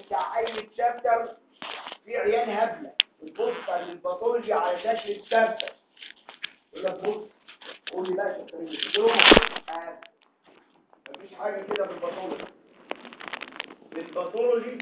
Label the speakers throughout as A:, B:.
A: بتاع اي تشابتر في عيال هبله بتبص للباثولوجي على شكل الشابتر يقول لك بص قول لي بقى شابتر ايه قلت لهم آه، مفيش حاجه كده في الباثولوجي في الباثولوجي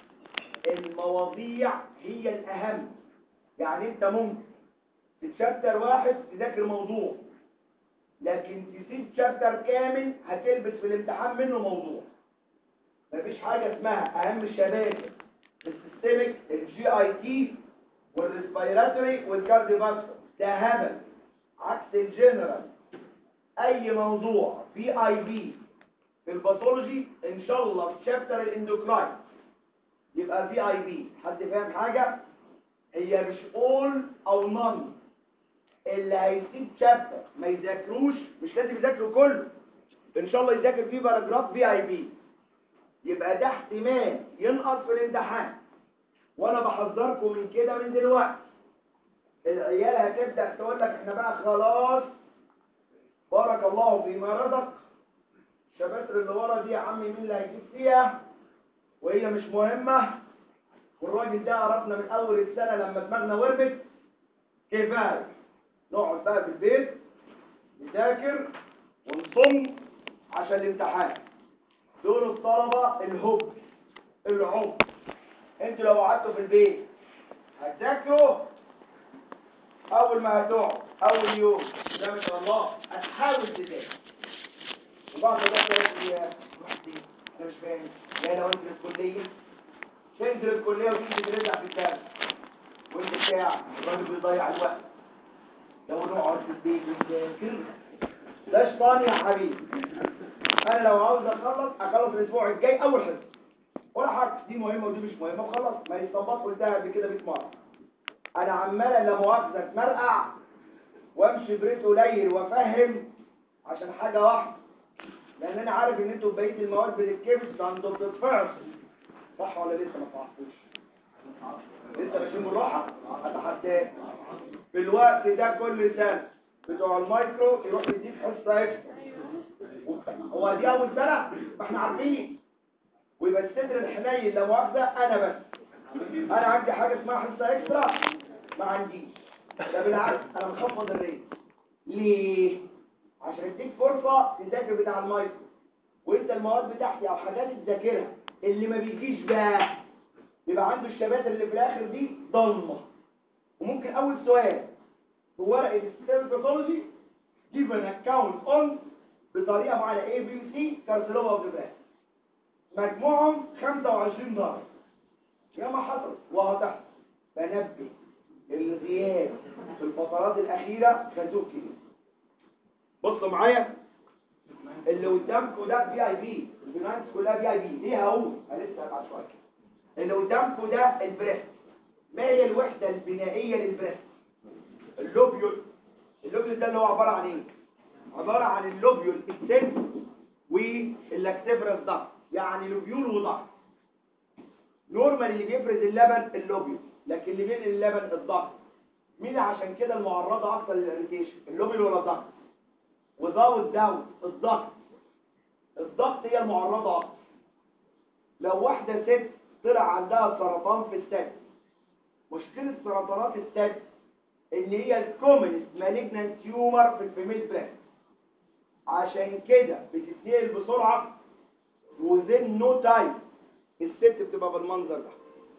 A: المواضيع هي الاهم يعني انت ممكن في شابتر واحد تذاكر موضوع لكن تسيب شابتر كامل هتلبس في الامتحان منه موضوع مفيش حاجة اسمها اهم الشباتر السيستميك الجي اي تي والريسبيراتوري والكارديوفاسكولار ده هبل عكس الجنرال اي موضوع في اي بي في الباثولوجي ان شاء الله في شابتر الاندوكراين يبقى في اي بي حد فاهم حاجة هي مش اول او نون اللي هيسيب شابتر ما يذاكروش مش لازم يذاكروا كله ان شاء الله يذاكر فيه باراجراف في اي بي يبقى ده احتمال ينقص في الامتحان وانا بحذركم من كده من دلوقتي العيال هتبدا تقول لك احنا بقى خلاص بارك الله فيما رزق الشباتر اللي ورا دي يا عمي مين اللي هيجيب فيها وهي مش مهمه والراجل ده عرفنا من اول السنه لما دماغنا ورمت كفايه نقعد بقى في البيت نذاكر ونصم عشان الامتحان دول الطلبة الهب العمر انتوا لو قعدتوا في البيت هتذاكروا اول ما هتقعد اول يوم ده ما شاء الله هتحاول تذاكر وبعد ده تلاقي يا رحتي انا مش فاهم لا لو انت في الكليه تنزل الكليه وتيجي ترجع في الدرس وانت بتاع الراجل بيضيع الوقت لو نقعد في البيت ونذاكر ده شيطان يا حبيبي انا لو عاوز اخلص اخلص الاسبوع الجاي اول حصه ولا حاجه دي مهمه ودي مش مهمه وخلاص ما يستنبط قلتها قبل كده 100 مره انا عمال لا مؤاخذه اتمرقع وامشي بريت قليل وافهم عشان حاجه واحده لان انا عارف ان انتوا بقيه المواد بتتكبس عندكم بتتفعص صح ولا لسه ما تعرفوش لسه ماشيين بالراحه اتحداك في الوقت ده كل سنه بتوع المايكرو يروح يديك حصه اكسترا هو دي اول سنه ما احنا عارفين ويبقى الصدر الحنين لا مؤاخذه انا بس انا عندي حاجه اسمها حصه اكسترا ما عنديش ده بالعكس انا مخفض الريت ليه عشان اديك فرصه تذاكر بتاع المايكرو وانت المواد بتاعتي او حاجات تذاكرها اللي ما بيجيش بقى يبقى عنده الشباتر اللي في الاخر دي ضلمه وممكن اول سؤال في ورقه السيستم باثولوجي give an account on بطريقه معينه A B C كارسينوما اوف ذا مجموعهم 25 درجه يا ما حصل وهتحصل بنبه الغياب في الفترات الاخيره خازوق كبير بصوا معايا اللي قدامكم ده في اي بي الفينانس كلها في اي بي ليه هقول انا لسه بعد شويه كده اللي قدامكم ده البريست ما هي الوحده البنائيه للبريست اللوبيول اللوبيول ده اللي هو عباره عن ايه عباره عن اللوبيول السن واللاكتيفرس ضغط يعني لوبيول وضغط نورمال اللي بيفرز اللبن اللوبيول لكن اللي بينقل اللبن الضغط مين عشان كده المعرضه اكتر للاريتيشن اللوبيول ولا الضغط وزاوت داون الضغط الضغط هي المعرضه اكتر لو واحده ست طلع عندها سرطان في الثدي مشكله سرطانات الثدي ان هي الكومنست مالجنانت تيومر في الفيميل بريست عشان كده بتتنقل بسرعه وذين نو تايم الست بتبقى بالمنظر ده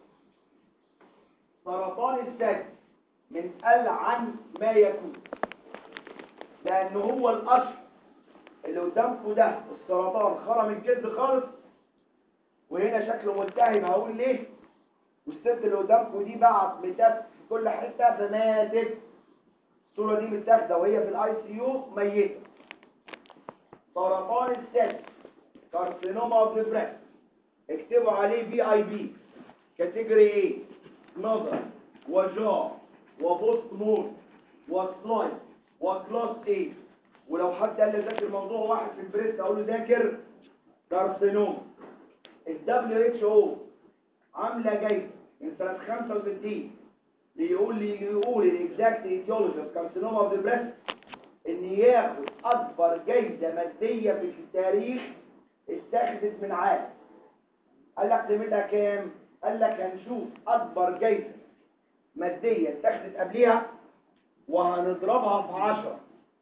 A: سرطان الثدي من ألعن ما يكون لأن هو الأشهر اللي قدامكم ده السرطان خرم الجلد خالص وهنا شكله ملتهب هقول ليه والست اللي قدامكم دي بعت متات في كل حته فماتت الصوره دي متاخده وهي في الاي سي يو ميته سرطان الثدي كارسينوما اوف ذا بريست اكتبوا عليه بي اي بي كاتيجوري ايه نظر وجاع وبوست مور وسلايد وكلاس ايه ولو حد قال لي ذاكر موضوع واحد في البريست اقول له ذاكر كارسينوما الدبليو اتش او عامله جايزه من سنه 65 بيقول لي يقول الاكزاكت ايديولوجي اوف كارسينوما اوف ذا بريست ان ياخد اكبر جايزه ماديه في التاريخ اتخذت من عالم قال لك قيمتها كام قال لك هنشوف اكبر جايزه ماديه اتخذت قبليها وهنضربها في عشرة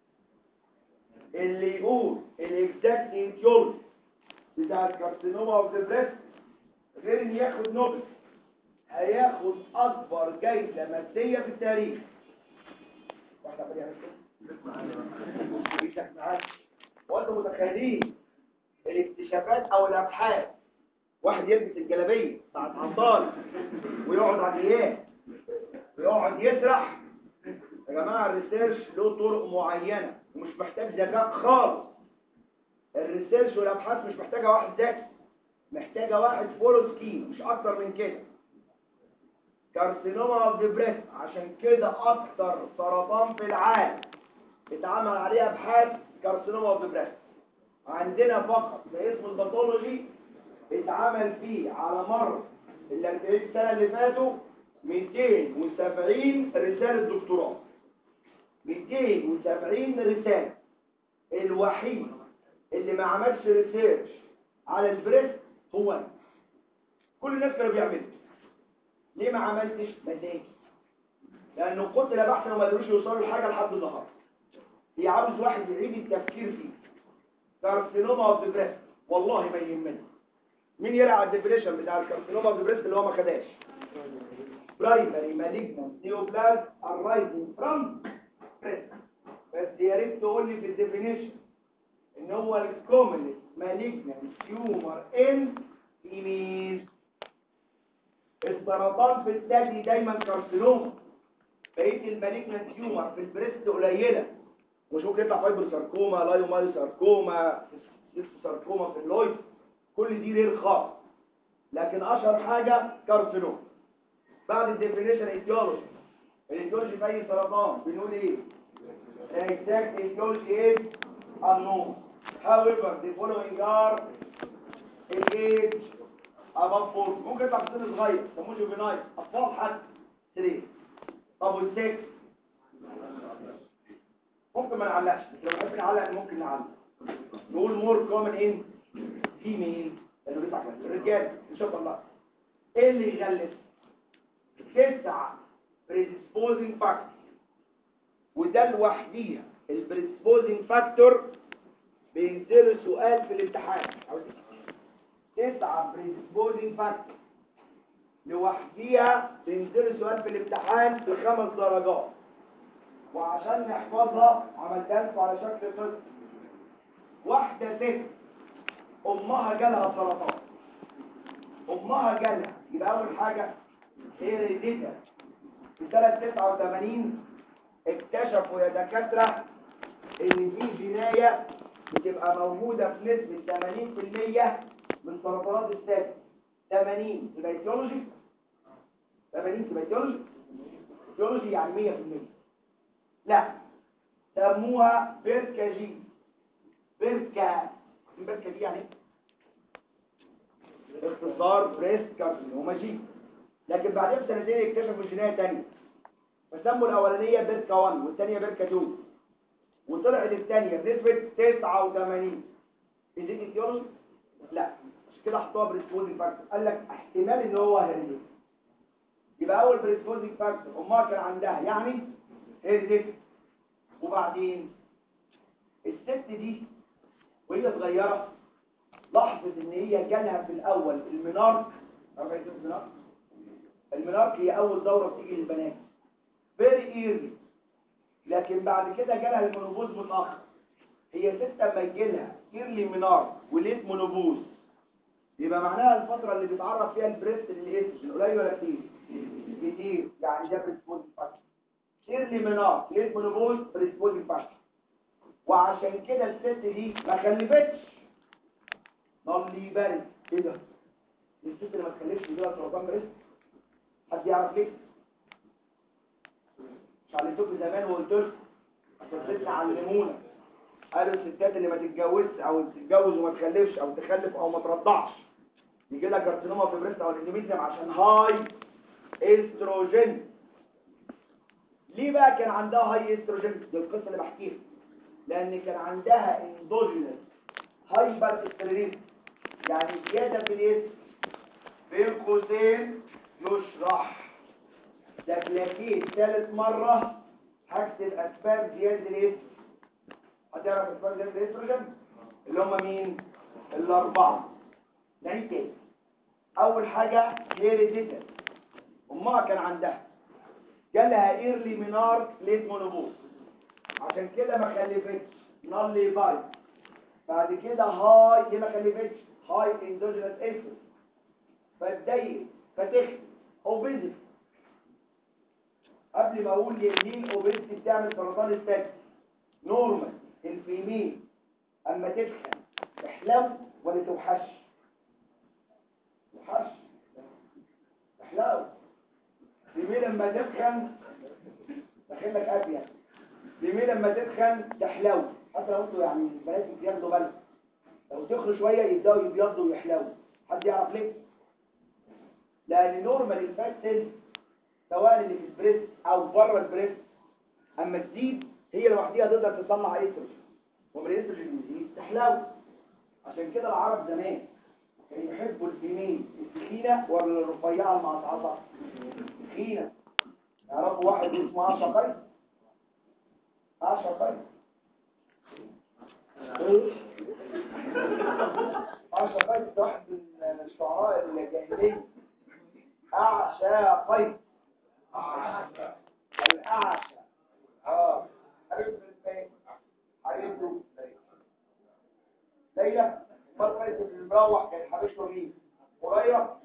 A: اللي يقول الاكزاكت ايتيولوجي بتاع الكارسينوما اوف ذا بريست غير ان ياخد نوبل هياخد اكبر جايزه ماديه في التاريخ واحده بدي اعمل وانتم متخيلين الاكتشافات او الابحاث واحد يلبس الجلابيه بتاعت عطال ويقعد على الايام ويقعد يسرح يا جماعه الريسيرش له طرق معينه ومش محتاج ذكاء خالص الريسيرش والابحاث مش محتاجه واحد ذكي محتاجه واحد فولو سكيم مش اكتر من كده كارسينوما اوف ذا بريست عشان كده اكتر سرطان في العالم اتعمل عليه ابحاث كارسينوما اوف ذا بريست عندنا فقط ده اسمه الباثولوجي اتعمل فيه على مر ال 40 سنه اللي فاتوا 270 رساله دكتوراه 270 رساله الوحيد اللي ما عملش ريسيرش على البريست هو أنا. كل الناس كانوا بيعملوا ليه ما عملتش مزاجي لانه قتل بحثا وما قدروش يوصلوا لحاجه لحد النهارده هي عاوز واحد يعيد التفكير فيه كارسينوما اوف ذا بريست والله ما يهمنا مين يلعب على الديفينيشن بتاع الكارسينوما اوف ذا بريست اللي هو ما خداش برايمري مالجنت نيوبلاست ارايزنج فروم بريست بس يا ريت تقول لي في الديفينيشن ان هو الكومنت مالجنت تيومر ان فيميل السرطان في الثدي دايما كارسينوما بقيه المالجنت تيومر في البريست قليله مش ممكن يطلع فايبر ساركوما لايوماي ساركوما سيست ساركوما في اللويد كل دي رير خالص لكن اشهر حاجه كارسينوما بعد الديفينيشن ايديولوجي الايديولوجي في اي سرطان بنقول ايه exact etiology is unknown however the following are age above 40 ممكن يطلع في سن صغير يسموه جوفينايل اطفال حتى سرير طب والسكس ممكن ما نعلقش بس لو نحب نعلق ممكن نعلق نقول مور كومن ان فيميل اللي بيطلع كده الرجال ان شاء الله ايه اللي يغلس تسعة predisposing factor وده لوحديها البريسبوزنج فاكتور بينزلوا سؤال في الامتحان عاوز تسعة بريسبوزنج فاكتور لوحديها بينزلوا سؤال في الامتحان بخمس درجات وعشان نحفظها عملتها لكم على شكل قصة واحدة ست أمها جالها سرطان أمها جالها يبقى أول حاجة هي ريدتها في سنة 89 اكتشفوا يا دكاترة ان في جناية بتبقى موجودة في نسبة 80% من سرطانات الثدي 80 تبقى ايتيولوجي 80 تبقى ايتيولوجي ايتيولوجي يعني 100% لا سموها بيركا جي بيركا بيركا جي يعني إيه؟ اختصار بريست كارسينوما جي لكن بعدها بسنتين اكتشفوا جناية تانية فسموا الأولانية بيركا 1 والثانية بيركا 2 وطلعت الثانية بنسبة 89 is it etiology؟ لا مش كده حطوها بريسبوزنج فاكتور قال لك احتمال ان هو هيريديتي يبقى اول بريسبوزنج فاكتور امها كان عندها يعني هيريديتي وبعدين الست دي وهي صغيرة لاحظت ان هي جالها في الاول المنارك عارف ايه المنارك؟ المنارك هي اول دورة بتيجي للبنات فيري ايرلي لكن بعد كده جالها المونوبوز متاخر هي ست اما يجي لها ايرلي منار وليت مونوبوز يبقى معناها الفتره اللي بيتعرض فيها البريست للاستروجين قليل ولا كتير كتير يعني ده بريسبوز فاكتور ايرلي منار ليت مونوبوز بريسبوز فاكتور وعشان كده الست دي ما خلفتش نالي بارد ايه ده الست اللي ما تخلفش دي سرطان بريست حد يعرف ليه مش علمتكم زمان وقلت لكم عشان علمونا قالوا الستات اللي ما تتجوزش او تتجوز وما تخلفش او تخلف او ما ترضعش يجي لها كارسينوما في بريست او الاندوميتريوم عشان هاي استروجين ليه بقى كان عندها هاي استروجين دي القصه اللي بحكيها لان كان عندها اندوجينس هايبر استريريز يعني زياده في الاس بين قوسين يشرح ده كلاكيت ثالث مرة هكتب أسباب زيادة الإستروجين هتعرف أسباب زيادة الإستروجين اللي هم مين؟ الأربعة يعني تاني أول حاجة هيريديتال أمها كان عندها جالها إيرلي مينار ليت مونوبوز عشان كده ما خلفتش نالي باي بعد كده هاي دي ما خلفتش هاي اندوجينس انسولين فتضيق فتخن اوبيزيتي قبل ما اقول مين اوبيزيتي بتعمل سرطان الثدي نورمال الفيميل اما تتخن تحلو ولا توحش توحش تحلو الفيميل لما تتخن داخل لك ابيض الفيميل لما تتخن تحلو حتى لو انتوا يعني البنات بياخدوا بالهم لو تخروا شويه يبداوا يبيضوا ويحلوا حد يعرف ليه لان نورمال الفات سيل سواء اللي في البريست او بره البريست اما تزيد هي لوحديها تقدر تصنع استروجين ومن الاستروجين يزيد تحلو عشان كده العرب زمان كانوا يحبوا الفيميل التخينه ولا الرفيعه المعصعصه تخينه يعرفوا واحد اسمه عشا قيس عشا قيس عشا قيس واحد من الشعراء الجاهليه أعشى قيس الأعشى اه حبيبته الاثنين حبيبته ليلى فرق قيس اللي مروح كان حبيبته مين هريرة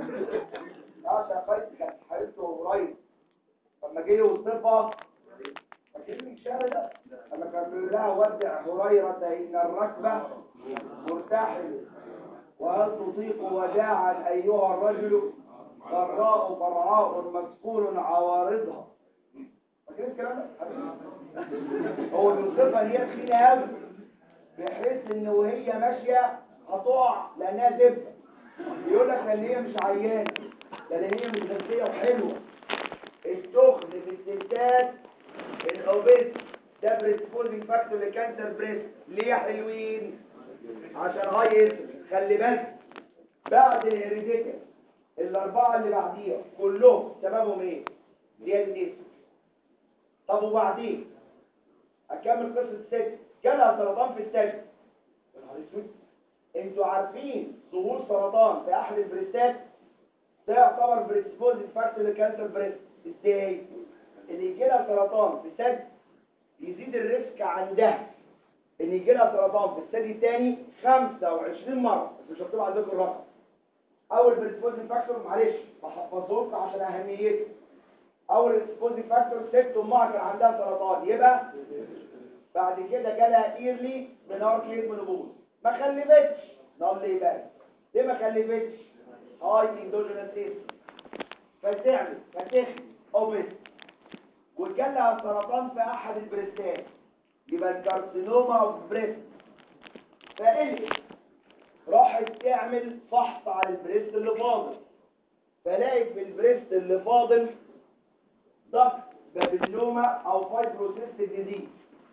A: أعشى قيس كانت حبيبته هريرة لما جه يوصفها فاكرين الشعر ده لما كان بيقول لها ودع هريرة إن الركبة مرتحل وهل تطيق وداعا أيها الرجل ضراء ضرعاء مسكول عوارضها فاكرين الكلام ده حبيبي؟ هو بيوصفها ان هي تخينه قوي بحيث ان وهي ماشيه هتقع لانها دبه يقول لك لان هي مش عيانه لان هي مش غذيه وحلوه السخن في الستات الاوبيس ده بريسبوزنج فاكتور لكانسر بريست ليه يا حلوين عشان هاي خلي بالك بعد الهيريديتال الأربعة اللي بعديها كلهم سببهم إيه؟ زيادة اسم طب وبعدين أكمل قصة الست جالها سرطان في الثدي يا نهار اسود انتوا عارفين ظهور سرطان في أحد البريستات ده يعتبر بريسبوزنج فاكتور لكانسر بريست ازاي؟ اللي يجي لها سرطان في الثدي يزيد الريسك عندها ان يجي لها سرطان في الثدي الثاني 25 مرة بس مش هكتب عندكم الرقم اول بريسبوزنج فاكتور معلش بحفظه لكم عشان اهميته اول بريسبوزنج فاكتور ست امها كان عندها سرطان يبقى بعد كده جالها ايرلي منار كليد منوبوز ما خلفتش نقول ليه بقى ليه ما خلفتش هاي اندوجينس ايست فتعمل فتخن اوبس وجالها سرطان في احد البريستات يبقى الكارسينوما اوف بريست فقلت راحت تعمل فحص على البريست اللي فاضل فلاقي في البريست اللي فاضل ضغط بابلوما او فايبروسيست ديزيز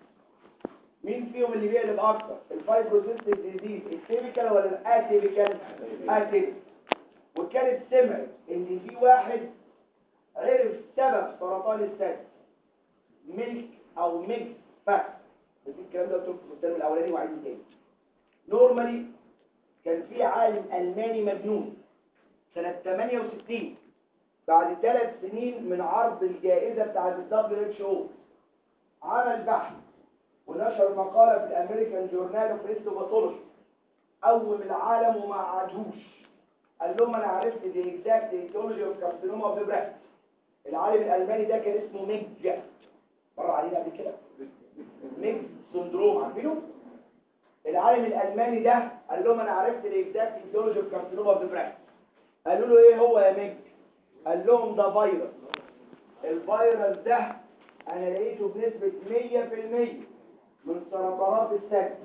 A: مين فيهم اللي بيقلب اكتر الفايبروسيست ديزيز التيبيكال ولا الاتيبيكال اتيبيكال وكانت سمعت ان في واحد عرف سبب سرطان الثدي ميلك او ميلك فاكت بس الكلام ده قلته في الترم الاولاني وعايزه تاني نورمالي كان في عالم ألماني مجنون سنة 68 بعد ثلاث سنين من عرض الجائزة بتاعت الدبليو اتش او عمل بحث ونشر مقالة في الامريكان جورنال اوف هيستوباثولوجي قوم العالم وما عادوش قال لهم انا عرفت دي اكزاكت ايتيولوجي اوف كارسينوما اوف بريست العالم الالماني ده كان اسمه ميج مر علينا قبل كده ميج سندروم عارفينه العالم الالماني ده قال لهم انا عرفت الاكزاكت ايديولوجي اوف كارسينوما اوف بريست قالوا له ايه هو يا ميج قال لهم ده فيروس الفيروس ده انا لقيته بنسبة 100% من سرطانات الثدي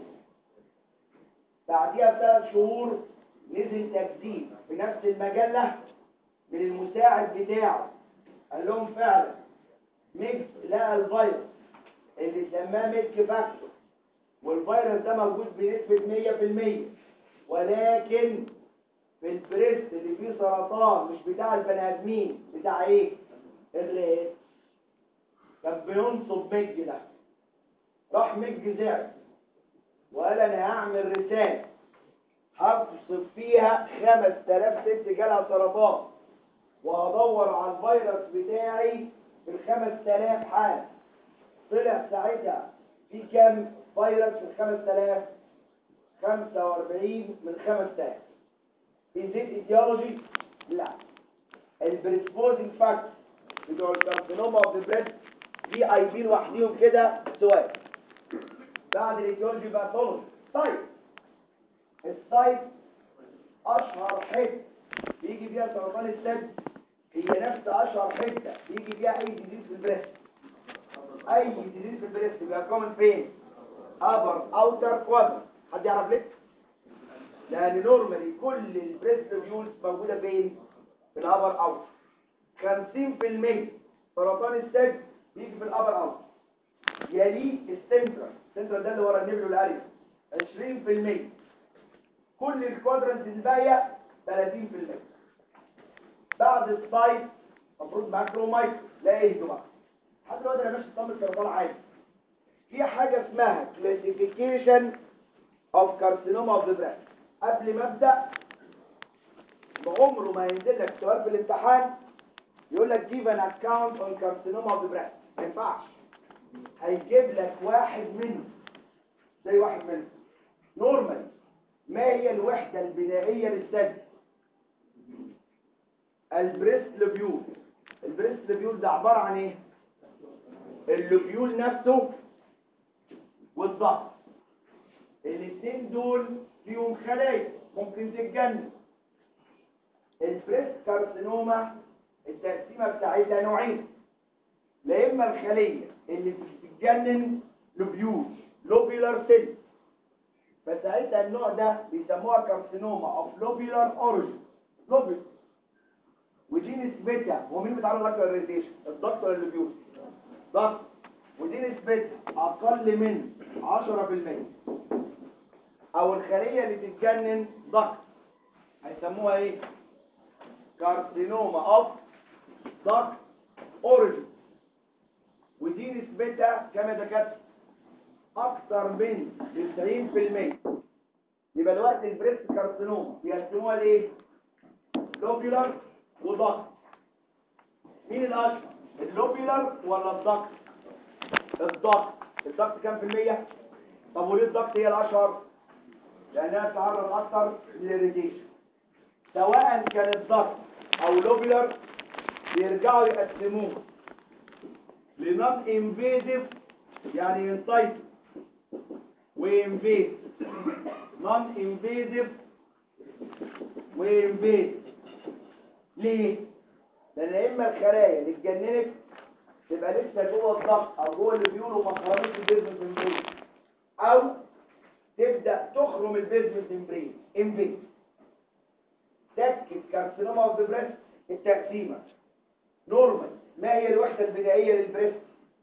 A: بعديها بثلاث شهور نزل تجديد في نفس المجلة من المساعد بتاعه قال لهم فعلا ميج لقى الفيروس اللي سماه ميلك فاكتور والفيروس ده موجود بنسبة 100% ولكن في البريست اللي فيه سرطان مش بتاع البني ادمين بتاع ايه الرئه كان بينصب مج ده راح مج زعل وقال انا هعمل رساله هفصل فيها 5000 ست جالها سرطان وهدور على الفيروس بتاعي في ال 5000 حاله طلع ساعتها في كام فيروس في ال 5000 45 من 5000 Is it etiology? لا البريسبوزنج فاكتور بتوع الكارسينوما اوف ذا بريست دي اي بي لوحديهم كده سؤال بعد الايتيولوجي بقى طول طيب السايت اشهر حته بيجي بيها سرطان الثدي هي نفس اشهر حته بيجي بيها اي ديزيز في البريست اي ديزيز في البريست بيبقى كومن فين ابر اوتر كوادر حد يعرف ليه لان نورمالي كل البريست فيولز موجوده فين في الابر اوتر 50% سرطان الثدي بيجي في الابر اوتر يليه السنترال السنترال ده اللي ورا النبل والاريا 20% كل الكوادرنت الباقيه 30% بعد السايت المفروض ماكرو مايكرو لا ايه بقى لحد دلوقتي انا ماشي طمن سرطان عادي في حاجه اسمها كلاسيفيكيشن اوف كارسينوما اوف ذا بريست قبل ما ابدا بعمره ما ينزل لك سؤال في الامتحان يقول لك جيب ان اكونت اون كارسينوما اوف ذا بريست ما ينفعش هيجيب لك واحد منه زي واحد منه نورمال ما هي الوحدة البنائية للثدي البريست لوبيول البريست لوبيول ده عبارة عن ايه اللوبيول نفسه والضغط الاثنين دول فيهم خلايا ممكن تتجنن البريست كارسينوما التقسيمة بتاعتها نوعين لا اما الخلية اللي بتتجنن لوبيول لوبيولار سيل فساعتها النوع ده بيسموها كارسينوما اوف لوبيولار اوريجين لوبيول ودي نسبتها هو مين بيتعرض لك للريديشن الضغط ولا اللوبيول ضغط ودي نسبتها اقل من 10% او الخليه اللي تتجنن ضغط هيسموها ايه كارسينوما اوف ضغط اوريجين ودي نسبتها كام يا دكاتره اكتر من 90% يبقى الوقت البريست كارسينوما بيقسموها لايه لوبيولار وضغط مين الاشهر اللوبيولار ولا الضغط الضغط الضغط كام في المية طب وليه الضغط هي الاشهر لانها تعرض اكتر للريديشن سواء كان الضغط او لوبيولار بيرجعوا يقسموه لنون انفيديف يعني ينطيط وانفيد نون انفيديف وانفيد ليه؟ لان يا اما الخلايا اللي اتجننت تبقى لسه جوه الضغط او جوه اللي بيقولوا ما خرجتش البيزمنت ممبرين او تبدا تخرم البيزمنت ممبرين انفيد تسكت كارسينوما اوف ذا بريست التقسيمه نورمال ما هي الوحده البدائيه للبريست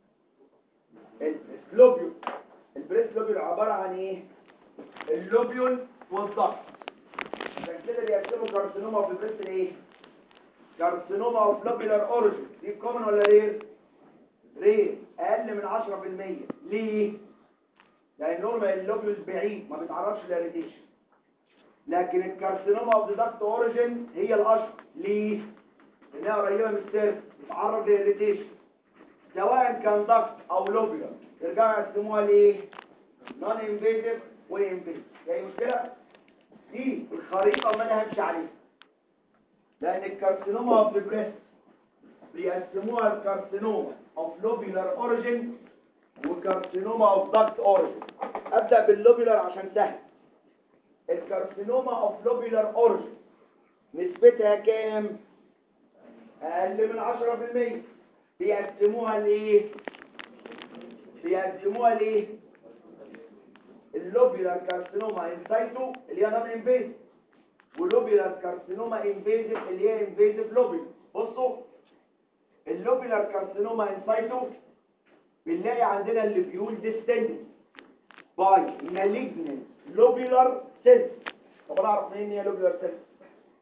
A: اللوبيول البريست لوبيول عباره عن ايه اللوبيول والضغط عشان كده بيقسموا كارسينوما اوف ذا بريست لايه كارسينوما اوف لوبيولار اوريجين دي كومن ولا رير رير اقل من 10% ليه لان نورمال اللوبيول بعيد ما بيتعرضش للريديشن لكن الكارسينوما اوف ذا داكت اوريجين هي الاشهر ليه لانها قريبه من السيرف بتتعرض للريديشن سواء كان ضغط او لوبيولار يرجعوا يقسموها لايه نون انفيزيف وانفيزيف يعني مشكله دي الخريطه اللي انا همشي عليها لان الكارسينوما اوف ذا بريست بيقسموها الكارسينوما اوف لوبيولار اوريجين وكارسينوما اوف داكت اوريجين ابدا باللوبيولار عشان سهل الكارسينوما اوف لوبيولار اوريجين نسبتها كام اقل من 10% بيقسموها لايه بيقسموها لايه اللوبيولار كارسينوما انسايتو اللي هي نون انفيزيف واللوبيولار كارسينوما انفيزيف اللي هي انفيزيف لوبيول بصوا اللوبيولار كارسينوما انسايتو بنلاقي عندنا اللوبيول ديستندد باي مالجنت لوبيولار سيلز طب انا اعرف منين هي لوبيولار سيلز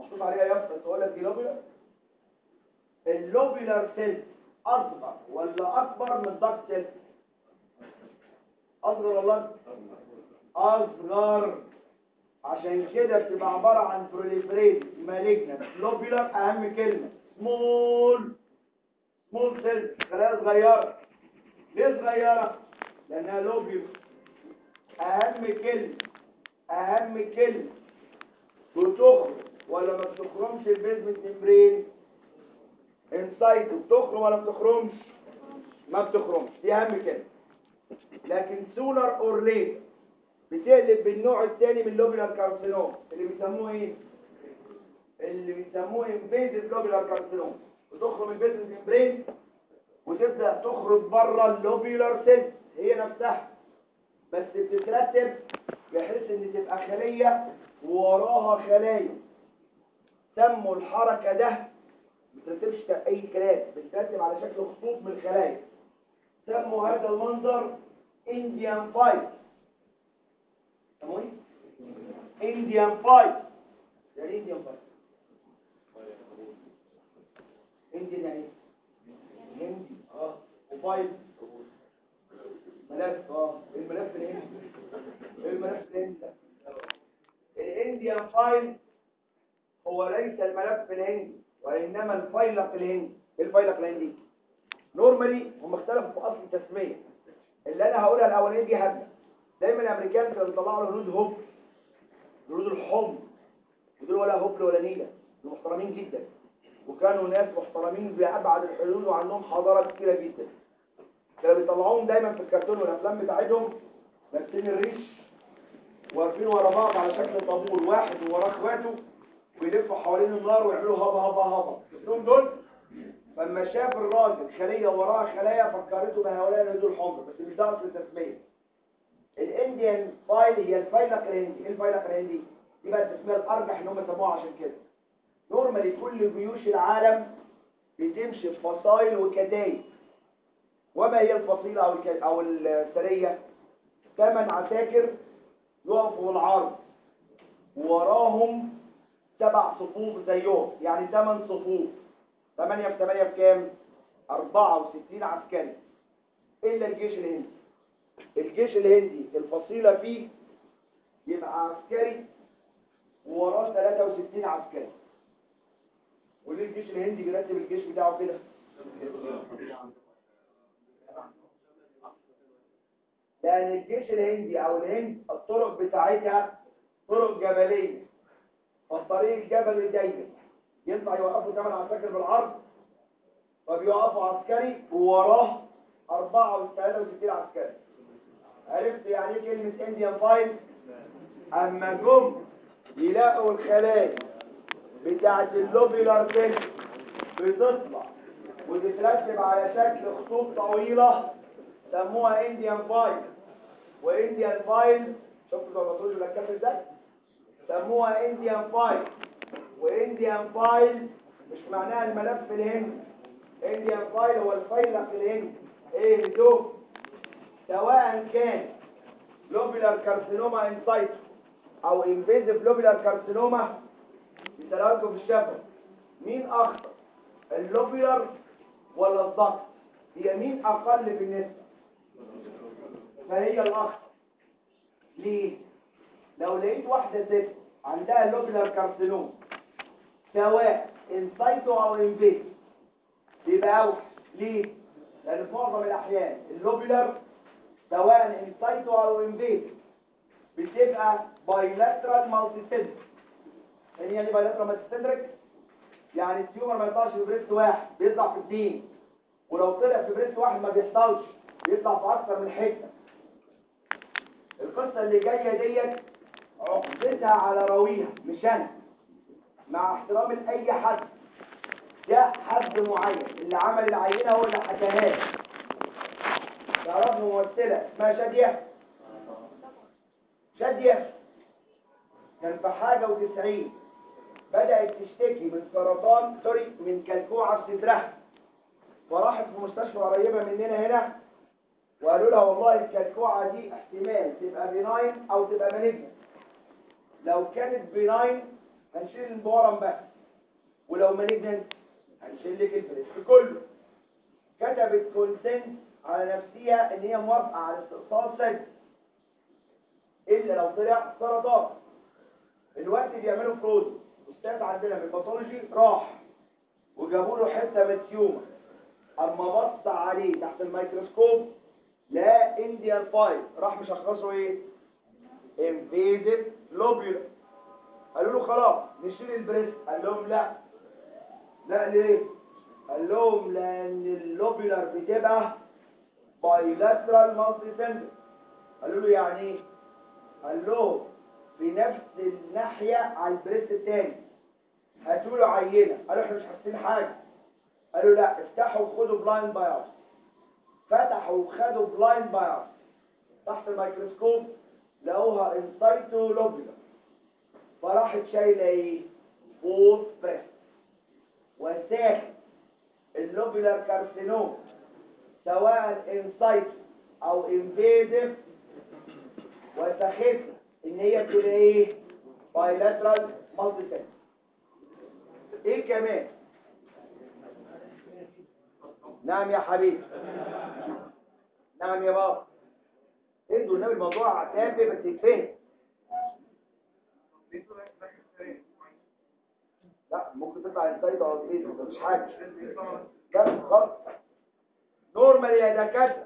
A: محطوط عليها يافطه تقول لك دي لوبيلر اللوبيلر سيل اصغر ولا اكبر من الدكت سيل اصغر ولا أكبر؟ اصغر عشان كده بتبقى عباره عن بروليفريت مالجنت لوبيلر اهم كلمه سمول سمول سيل خلايا صغيره ليه صغيره لانها لوبيلر اهم كلمه اهم كلمه بتخرج ولا ما بتخرمش البيزمنت ممبرين انسايد بتخرم ولا ما بتخرمش ما بتخرمش دي اهم كلمه لكن سونر اور ليت بتقلب بالنوع الثاني من اللوبيلار كارسينوم اللي بيسموه ايه اللي بيسموه انفيزيف لوبيلار كارسينوم بتخرم البيزمنت ممبرين وتبدا تخرج بره اللوبيلار سيل هي نفسها بس بتترتب بحيث ان تبقى خليه وراها خلايا سموا الحركه ده ما بترتبش اي كلام بترتب على شكل خطوط من الخلايا سموا هذا المنظر انديان فايت سموه ايه انديان فايت يعني انديان فايت انديان يعني ايه هندي اه وفايت ملف اه الملف الهندي ايه الملف الهندي ده الانديان فايل هو ليس الملف الهندي وانما الفيلق الهندي ايه الفيلق الهندي نورمالي هم اختلفوا في اصل التسميه اللي انا هقولها الاولانيه دي هبله دايما الامريكان كانوا بيطلعوا له هنود هوب هنود الحمر ودول ولا هبل ولا نيله دول محترمين جدا وكانوا ناس محترمين بأبعد الحدود وعندهم حضارة كتيرة جدا كانوا بيطلعوهم دايما في الكرتون والأفلام بتاعتهم لابسين الريش واقفين ورا بعض على شكل طابور واحد وراه اخواته ويلفوا حوالين النار ويعملوا هبا هبا هبا شفتهم دول فلما شاف الراجل خلية وراها خلايا فكرته بهؤلاء الهدول الحمر بس مش ده اصل التسمية الانديان فايل هي الفيلق الهندي ايه الفيلق الهندي دي بقى التسمية الارجح ان هم سموها عشان كده نورمالي كل جيوش العالم بتمشي في فصائل وكتايب وما هي الفصيلة او الك... او السرية ثمان عساكر يقفوا بالعرض وراهم سبع صفوف زيهم يعني ثمان صفوف ثمانية في ثمانية بكام؟ أربعة وستين عسكري إلا الجيش الهندي الجيش الهندي الفصيلة فيه يبقى عسكري ووراه 63 عسكري وليه الجيش الهندي بيرتب الجيش بتاعه كده لأن الجيش الهندي أو الهند الطرق بتاعتها طرق جبلية فالطريق الجبلي دايما ينفع يوقفوا 8 عساكر بالعرض فبيوقفوا عسكري ووراه 64 عسكري عرفت يعني ايه كلمة انديان فايل اما جم يلاقوا الخلايا بتاعت اللوبيلار سيل بتطلع وتترتب على شكل خطوط طويلة سموها انديان فايل وانديان فايل شفتوا زي ما بتقولوا ولا كام ازاي سموها انديان فايل وانديان فايل مش معناها الملف الهندي انديان فايل هو الفيلق الهندي ايه ده سواء كان لوبيلار كارسينوما انسايتو او انفيزيف لوبيلار كارسينوما بتلاقوا في الشفه مين اخطر اللوبيلار ولا الضغط هي مين اقل بالنسبه فهي الاخطر ليه لو لقيت واحده ست عندها لوبيلار كارسينوما سواء انسايتو او انفيزيف يبقى اوحش ليه لان في معظم الاحيان اللوبيلار سواء انسايتو او انفيد بتبقى بايلاترال مالتيسيدريك يعني يعني بايلاترال مالتيسيدريك يعني التيومر ما يطلعش في بريست واحد بيطلع في اثنين ولو طلع في بريست واحد ما بيحصلش بيطلع في اكثر من حته القصه اللي جايه ديت عقدتها على راويها مش انا مع احترامي لاي حد ده حد معين اللي عمل العينه هو اللي حكاها لي تعرف ممثلة اسمها شادية شادية كان في حاجة وتسعين بدأت تشتكي من سرطان سوري من كلكوعة في صدرها فراحت في مستشفى قريبة مننا هنا وقالوا لها والله الكلكوعة دي احتمال تبقى بيناين او تبقى مالجنة لو كانت بيناين هنشيل البورم بس ولو مالجنت هنشيل لك البريست كله كتبت كونسنت على نفسها ان هي موافقه على استئصال سد الا لو طلع سرطان الوقت بيعملوا فروز استاذ عندنا من الباثولوجي راح وجابوا له حته من التيومر اما بص عليه تحت الميكروسكوب لا انديان فايل راح مشخصه ايه انفيزيف لوبيولار قالوا له خلاص نشيل البريست قال لهم لا لا ليه قال لهم لان اللوبيولار بتبقى بايلاترال مالتي سنتر قالوا له يعني ايه قال لهم في نفس الناحيه على البريست الثاني هاتوا له عينه قالوا احنا مش حاسين حاجه قالوا لا افتحوا وخدوا بلايند بايوبسي فتحوا وخدوا بلايند بايوبسي تحت الميكروسكوب لقوها انسايتو لوبيولار فراحت شايله ايه بوث بريست وساخت اللوبيولار كارسينوم سواء انسايت او انفيزيف وساختها ان هي تبقى ايه بايلاترال مالتي ايه كمان نعم يا حبيبي نعم يا بابا ادوا النبي الموضوع تافه بس يتفهم لا ممكن تطلع انسايد او انفيزيف مفيش حاجه لا خالص نورمال يا دكاتره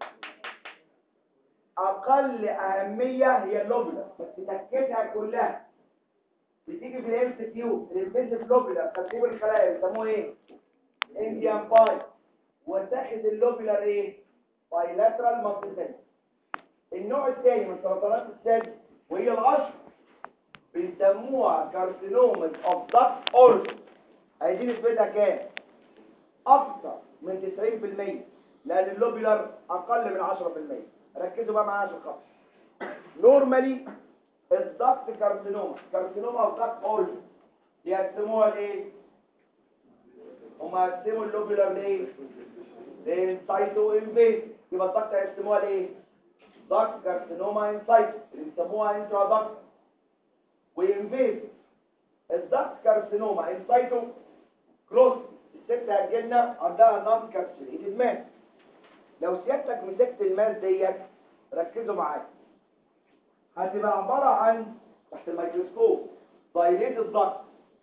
A: اقل اهميه هي اللوبلا بس تركيزها كلها بتيجي في الام سي كيو الانفيزيف لوبلا ترتيب الخلايا بيسموه ايه انديان باي وتاخد اللوبلر ايه بايلاترال مالتيسيل النوع الثاني من سرطانات الثدي وهي الاشهر بيسموها كارسينومز اوف داكت اورجن عايزين نثبتها كام اكثر من 90% لان اللوبيولار اقل من 10% ركزوا بقى معايا عشان خاطر نورمالي الضغط كارسينوما كارسينوما اوف داكت اورجن يقسموها لايه هم قسموا اللوبيولار لايه لانسايتو انفيز يبقى الضغط هيقسموها لايه ضغط كارسينوما انسايتو اللي بيسموها انترا ضغط وانفيز الضغط كارسينوما انسايتو كلوز الست هتجيلنا عندها نون كابسوليتد ماس لو سيادتك مسكت الماس ديت ركزوا معايا هتبقى عبارة عن تحت الميكروسكوب دايليت الضغط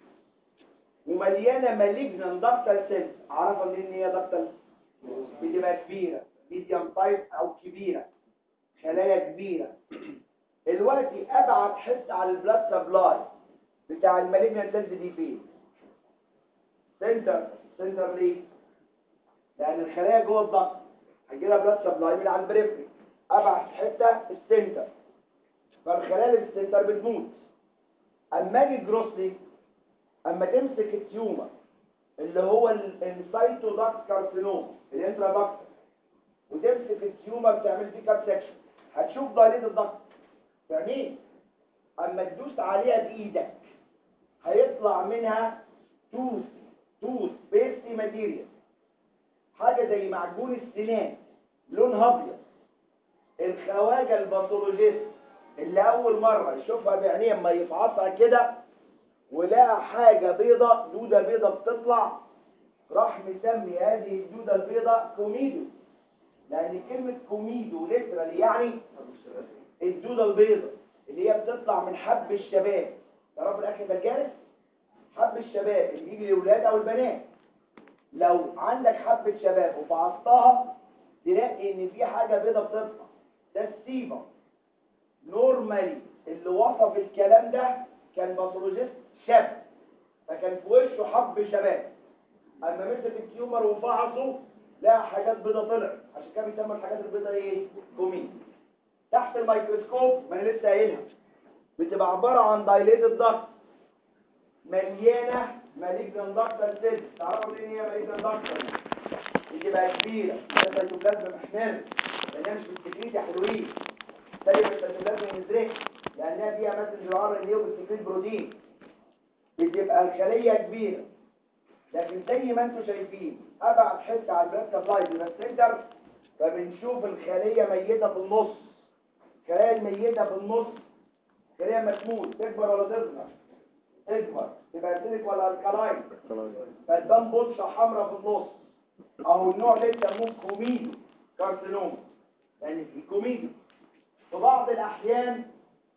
A: ومليانة مالجنان دكتال سيلز عرفوا منين ان هي دكتال بتبقى كبيرة ميديم سايز او كبيرة خلايا كبيرة دلوقتي ابعد حته على البلاد سبلاي بتاع المالجنان سيلز دي فين سنتر سنتر ليه لان الخلايا جوه الضغط هيجي لها بلاد سبلاي من على البريفري ابعد حته السنتر فالخلايا اللي في السنتر بتموت اما اجي جروسلي اما تمسك التيومر اللي هو الانسايتو داكت كارسينوم الانترا داكت وتمسك التيومر تعمل فيه كاب سكشن هتشوف ضليل الضغط فاهمين اما تدوس عليها بايدك هيطلع منها توث توث بيستي ماتيريال حاجه زي معجون السنان لونها ابيض الخواجه الباثولوجيست اللي اول مره يشوفها بعينيه اما يفعصها كده ولقى حاجه بيضه دوده بيضه بتطلع راح مسمي هذه الدوده البيضه كوميدو لان كلمه كوميدو ليترالي يعني الدوده البيضه اللي هي بتطلع من حب الشباب تعرفوا الاكل ده الجارس حب الشباب اللي بيجي للاولاد او البنات لو عندك حبه شباب وفعصتها تلاقي ان في حاجه بيضه بتطلع ده السيبه نورمالي اللي وصف الكلام ده كان باثولوجيست شاب فكان في وشه حب شباب اما مسك التيومر وفعصه لقى حاجات بيضه طلعت عشان كده بيسمى الحاجات البيضه ايه كومين تحت الميكروسكوب ما انا لسه قايلها بتبقى عباره عن دايليتد ضغط مليانه مالجنان ضغط سيل تعرفوا ليه هي مالجنان ضغط بتبقى كبيره السيتوبلازم محمر لانها مش بتكريت يا حلوين زي السيتوبلازم مزرق لانها فيها ماسنجر ار ان ايه وبتكريت بروتين بتبقى الخليه كبيره لكن زي ما انتم شايفين ابعد حته على البلاد سبلاي بيبقى السنتر فبنشوف الخليه ميته في النص الخلايا الميته في النص خليه ما تموت تكبر ولا تصغر اكبر تبقى اسيدك ولا الكلاين
B: خلاص
A: فتبان بطشه حمراء في النص او النوع ده يسموه كوميدو كارسينوما يعني الكوميدو في بعض الاحيان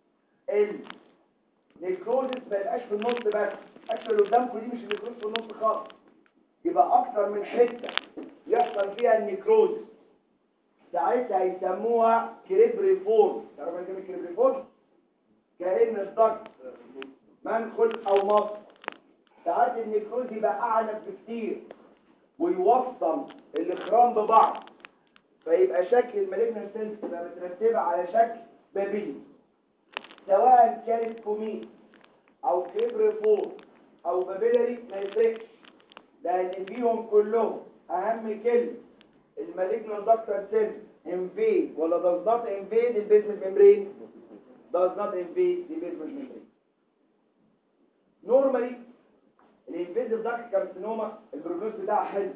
A: النيكروزس ما يبقاش في النص بس اكتر اللي قدامكم دي مش النيكروز في النص خالص يبقى اكتر من حته يحصل فيها النيكروزس ساعتها يسموها كريبريفورم تعرفوا ايه كلمه كريبريفورم كأن الضغط منخل او مصر ساعات النيكروز يبقى اعنف بكتير ويوصل الاخرام ببعض فيبقى شكل المالجنال سيلز تبقى مترتبه على شكل بابلي سواء كانت كومين او كريبريفورم او بابيلاري ما يفرقش لان فيهم كلهم اهم كلمه المالجنال دكتور سيل انفيد ولا does not invade البيزمنت ميمبرين does not invade the basement membrane normally الانفيزيف داكت كارسينوما البروجنوز بتاعها حلو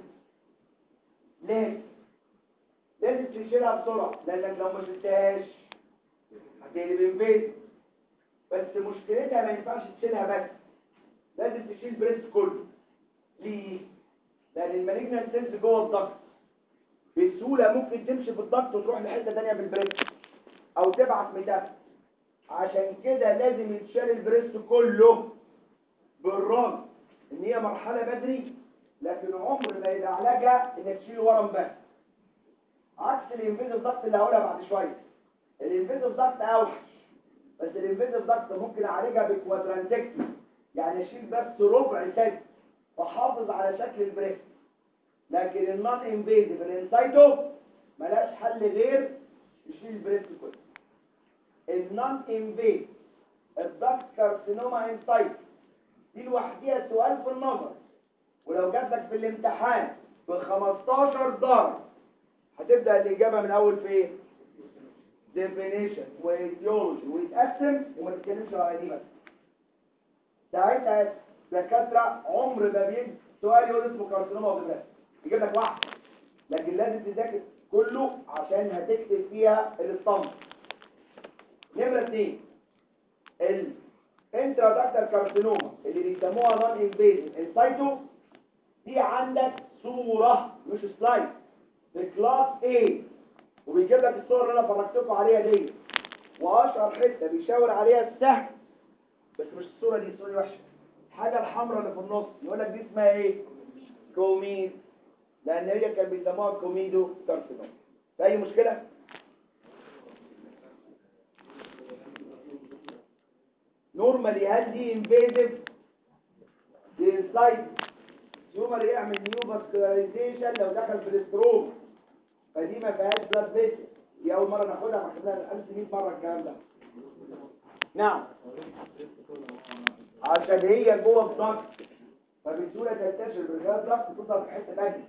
A: ليه لازم تشيلها بسرعه لانك لو ما شلتهاش هتقلب انفيز بس مشكلتها ما ينفعش تشيلها بس لازم تشيل بريست كله ليه لان المالجنال سيلز جوه الضغط بسهوله ممكن تمشي في الضغط وتروح لحته ثانيه بالبريست او تبعت ميتاستاسيس عشان كده لازم يتشال البريست كله بالرغم ان هي مرحلة بدري لكن عمر ما يبقى علاجها انك تشيل ورم بس عكس الانفيزيف ضغط اللي هقولها بعد شوية الانفيزيف ضغط اوحش بس الانفيزيف ضغط ممكن اعالجها بكوادرانتكتي يعني اشيل بس ربع سد واحافظ على شكل البريست لكن النون انفيزيف الانسايتو ملاش حل غير يشيل البريست كله النون انفيد الضغط كارسينوما انسايت دي لوحديها سؤال في النظر ولو جات لك في الامتحان ب 15 درجه هتبدا الاجابه من اول فين ديفينيشن وايديولوجي ويتقسم وما تتكلمش على دي بس ساعتها دكاتره عمر ما بيجي سؤال يقول اسمه كارسينوما وبس يجيب لك واحد لكن لازم تذاكر كله عشان هتكتب فيها الاسطمبه نمرة اثنين الانترادكتر كارسينوما اللي بيسموها نون انفيزيف السايتو دي عندك صورة مش سلايد في كلاس A وبيجيب لك الصور اللي انا فرجتكم عليها دي واشهر حته بيشاور عليها السهم بس مش الصوره دي الصوره دي وحشه الحاجه الحمراء اللي في النص يقول لك دي اسمها ايه كوميد لان هي كان بيسموها كوميدو كارسينوما في اي مشكله نورمالي هل دي انفيزيف دي انسايد تيومر يعمل نيو فاسكولاريزيشن لو دخل في الاستروك فدي ما فيهاش بلاد فيسل دي اول مره ناخدها ما خدناها 1100 مره الكلام ده نعم عشان هي جوه الضغط فبسهوله تنتشر بالغاز الضغط وتظهر في حته ثانيه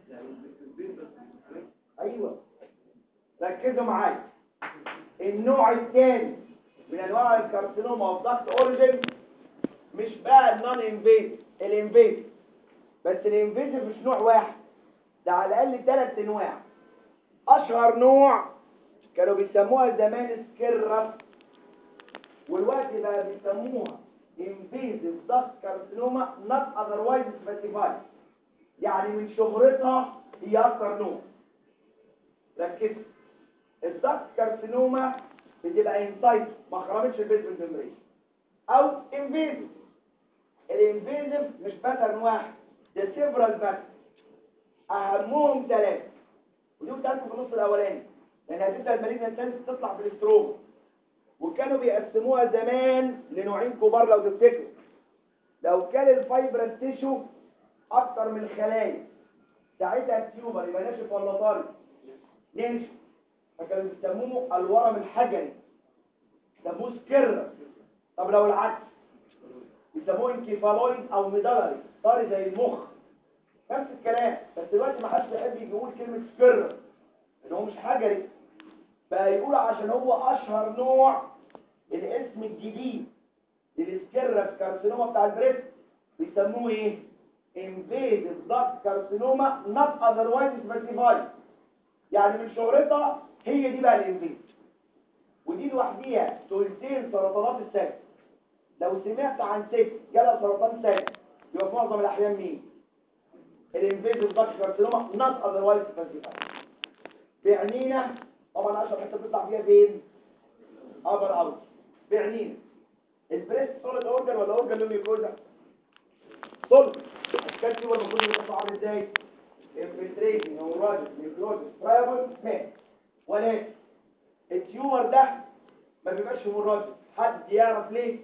A: ايوه ركزوا معايا النوع الثاني من انواع الكارسينوما والضغط اوريجين مش بقى النون انفيزيف الانفيزيف بس الانفيزيف مش نوع واحد ده على الاقل ثلاث انواع اشهر نوع كانوا بيسموها زمان سكيرس والوقت بقى بيسموها انفيزيف ضغط كارسينوما not otherwise specified يعني من شهرتها هي اكتر نوع ركز الضغط كارسينوما بتبقى انسايت ما خرمتش البيزمنت ميمبرين او انفيزيف الانفيزيف مش باترن واحد ده سيفرال باترن اهمهم ثلاثه ودي قلت لكم في النص الاولاني لان هتبدا المالجنال الثالث تطلع في الاستروما وكانوا بيقسموها زمان لنوعين كبار لو تفتكروا لو كان الفايبرس تيشو اكتر من الخلايا ساعتها التيومر يبقى ناشف ولا طري ناشف فكانوا بيسموه الورم الحجري يسموه سكر طب لو العكس يسموه انكيفالويد او ميدالري طري زي المخ نفس الكلام بس دلوقتي ما حدش يحب يجي يقول كلمه سكر ان هو مش حجري بقى يقول عشان هو اشهر نوع الاسم الجديد للسكرة كارسينوما بتاع البريست بيسموه ايه invasive duct carcinoma not otherwise specified يعني من شهرتها هي دي بقى الانفيز ودي لوحديها ثلثين سرطانات الثدي لو سمعت عن ست جالها سرطان ثاني يبقى في معظم الاحيان مين الانفيزيف ضغط كارسينوما نوت اذروايز سبيسيفايد بعنينا طبعا اشهر حته بتطلع فيها فين ابر اوت بعنينا البريست سوليد اورجن ولا اورجن لوميكوزا سوليد الكالسيوم تيومر المفروض يبقى عامل ازاي انفلتريشن نوراجن نيكروزس ترايبل مات ولكن التيومر ده ما بيبقاش هيموراجن حد يعرف ليه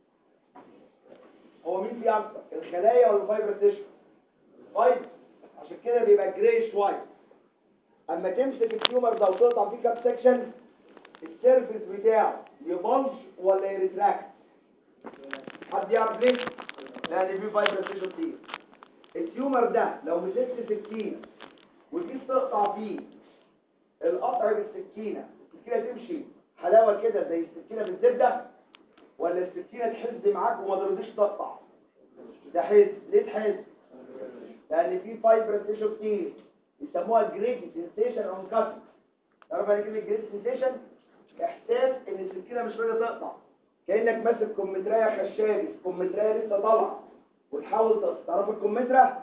A: هو مين فيه اكتر الخلايا ولا الفايبر تيشو فايبر عشان كده بيبقى جراي شويه اما تمسك التيومر ده وتقطع فيه كاب سكشن السيرفيس بتاعه يبلج ولا يريتراكت حد يعرف ليه لان فيه فايبر تيشو كتير التيومر ده لو مسكت سكينه وجيت تقطع فيه القطع بالسكينه السكينه تمشي حلاوه كده زي السكينه بالزبده ولا السكينه تحز معاك وما ترضيش تقطع ده حز ليه تحز لان في فايبر تيشو كتير يسموها جريد سنسيشن اون كات تعرف يعني كلمه جريد سنسيشن احساس ان السكينه مش راضيه تقطع كانك ماسك كمثريه خشابي كمثريه لسه طالعه وتحاول تقطع تعرف الكمثرى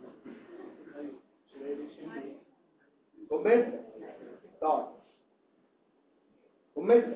A: كمثرى طبعا كمثرى